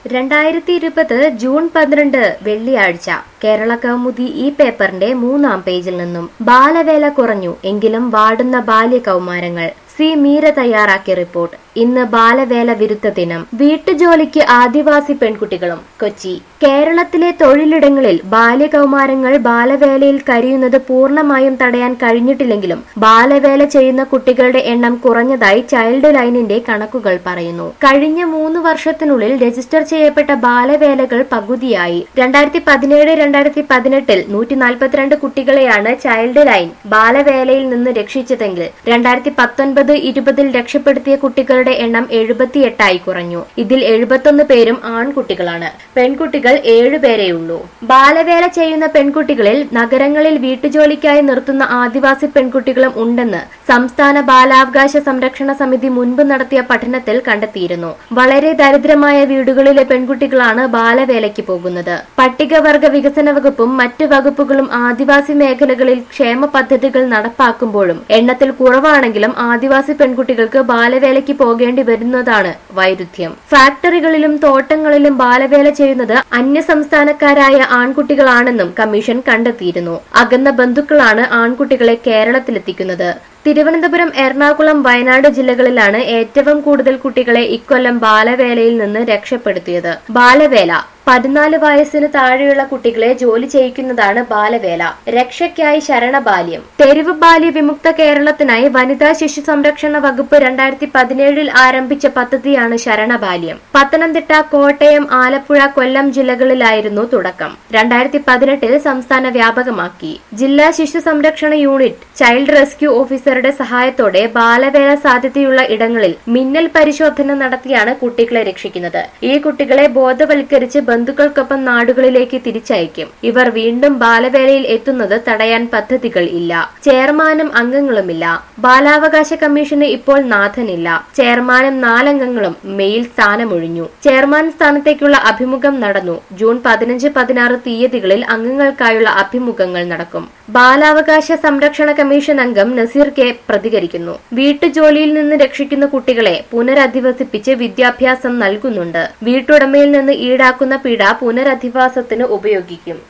രണ്ടായിരത്തി ഇരുപത് ജൂൺ പന്ത്രണ്ട് വെള്ളിയാഴ്ച കേരള കൗമുദി ഈ പേപ്പറിന്റെ മൂന്നാം പേജിൽ നിന്നും ബാലവേല കുറഞ്ഞു എങ്കിലും വാടുന്ന ബാല്യകൗമാരങ്ങൾ സി മീര തയ്യാറാക്കിയ റിപ്പോർട്ട് ഇന്ന് ബാലവേല വിരുദ്ധ ദിനം വീട്ടുജോലിക്ക് ആദിവാസി പെൺകുട്ടികളും കൊച്ചി കേരളത്തിലെ തൊഴിലിടങ്ങളിൽ ബാല്യകൗമാരങ്ങൾ ബാലവേലയിൽ കരിയുന്നത് പൂർണ്ണമായും തടയാൻ കഴിഞ്ഞിട്ടില്ലെങ്കിലും ബാലവേല ചെയ്യുന്ന കുട്ടികളുടെ എണ്ണം കുറഞ്ഞതായി ചൈൽഡ് ലൈനിന്റെ കണക്കുകൾ പറയുന്നു കഴിഞ്ഞ മൂന്ന് വർഷത്തിനുള്ളിൽ രജിസ്റ്റർ ചെയ്യപ്പെട്ട ബാലവേലകൾ പകുതിയായി രണ്ടായിരത്തി പതിനേഴ് രണ്ടായിരത്തി പതിനെട്ടിൽ നൂറ്റി നാൽപ്പത്തിരണ്ട് കുട്ടികളെയാണ് ചൈൽഡ് ലൈൻ ബാലവേലയിൽ നിന്ന് രക്ഷിച്ചതെങ്കിൽ രണ്ടായിരത്തി പത്തൊൻപത് ഇരുപതിൽ രക്ഷപ്പെടുത്തിയ കുട്ടികളുടെ എണ്ണം എഴുപത്തിയെട്ടായി കുറഞ്ഞു ഇതിൽ എഴുപത്തൊന്ന് പേരും ആൺകുട്ടികളാണ് പെൺകുട്ടികൾ ഏഴുപേരെയുള്ളൂ ബാലവേല ചെയ്യുന്ന പെൺകുട്ടികളിൽ നഗരങ്ങളിൽ വീട്ടുജോലിക്കായി നിർത്തുന്ന ആദിവാസി പെൺകുട്ടികളും ഉണ്ടെന്ന് സംസ്ഥാന ബാലാവകാശ സംരക്ഷണ സമിതി മുൻപ് നടത്തിയ പഠനത്തിൽ കണ്ടെത്തിയിരുന്നു വളരെ ദരിദ്രമായ വീടുകളിലെ പെൺകുട്ടികളാണ് ബാലവേലയ്ക്ക് പോകുന്നത് പട്ടികവർഗ വികസന വകുപ്പും മറ്റ് വകുപ്പുകളും ആദിവാസി മേഖലകളിൽ ക്ഷേമ പദ്ധതികൾ നടപ്പാക്കുമ്പോഴും എണ്ണത്തിൽ കുറവാണെങ്കിലും ആദിവാസി പെൺകുട്ടികൾക്ക് ബാലവേലയ്ക്ക് പോകേണ്ടി വരുന്നതാണ് വൈരുദ്ധ്യം ഫാക്ടറികളിലും തോട്ടങ്ങളിലും ബാലവേല ചെയ്യുന്നത് അന്യസംസ്ഥാനക്കാരായ ആൺകുട്ടികളാണെന്നും കമ്മീഷൻ കണ്ടെത്തിയിരുന്നു അകന്ന ബന്ധുക്കളാണ് ആൺകുട്ടികളെ കേരളത്തിലെത്തിക്കുന്നത് തിരുവനന്തപുരം എറണാകുളം വയനാട് ജില്ലകളിലാണ് ഏറ്റവും കൂടുതൽ കുട്ടികളെ ഇക്കൊല്ലം ബാലവേലയിൽ നിന്ന് രക്ഷപ്പെടുത്തിയത് ബാലവേല പതിനാല് വയസ്സിന് താഴെയുള്ള കുട്ടികളെ ജോലി ചെയ്യിക്കുന്നതാണ് ബാലവേല രക്ഷയ്ക്കായി ശരണബാല്യം തെരുവ് ബാല്യ വിമുക്ത കേരളത്തിനായി വനിതാ ശിശു സംരക്ഷണ വകുപ്പ് രണ്ടായിരത്തി പതിനേഴിൽ ആരംഭിച്ച പദ്ധതിയാണ് ശരണബാല്യം പത്തനംതിട്ട കോട്ടയം ആലപ്പുഴ കൊല്ലം ജില്ലകളിലായിരുന്നു തുടക്കം രണ്ടായിരത്തി പതിനെട്ടിൽ സംസ്ഥാന വ്യാപകമാക്കി ജില്ലാ ശിശു സംരക്ഷണ യൂണിറ്റ് ചൈൽഡ് റെസ്ക്യൂ ഓഫീസറുടെ സഹായത്തോടെ ബാലവേല സാധ്യതയുള്ള ഇടങ്ങളിൽ മിന്നൽ പരിശോധന നടത്തിയാണ് കുട്ടികളെ രക്ഷിക്കുന്നത് ഈ കുട്ടികളെ ബോധവൽക്കരിച്ച് ബന്ധുക്കൾക്കൊപ്പം നാടുകളിലേക്ക് തിരിച്ചയക്കും ഇവർ വീണ്ടും ബാലവേലയിൽ എത്തുന്നത് തടയാൻ പദ്ധതികൾ ഇല്ല ചെയർമാനും അംഗങ്ങളുമില്ല ബാലാവകാശ കമ്മീഷന് ഇപ്പോൾ നാഥനില്ല ചെയർമാനും നാലംഗങ്ങളും മെയിൽ സ്ഥാനമൊഴിഞ്ഞു ചെയർമാൻ സ്ഥാനത്തേക്കുള്ള അഭിമുഖം നടന്നു ജൂൺ പതിനഞ്ച് പതിനാറ് തീയതികളിൽ അംഗങ്ങൾക്കായുള്ള അഭിമുഖങ്ങൾ നടക്കും ബാലാവകാശ സംരക്ഷണ കമ്മീഷൻ അംഗം നസീർ കെ പ്രതികരിക്കുന്നു വീട്ടുജോലിയിൽ നിന്ന് രക്ഷിക്കുന്ന കുട്ടികളെ പുനരധിവസിപ്പിച്ച് വിദ്യാഭ്യാസം നൽകുന്നുണ്ട് വീട്ടുടമയിൽ നിന്ന് ഈടാക്കുന്ന പിഴ പുനരധിവാസത്തിന് ഉപയോഗിക്കും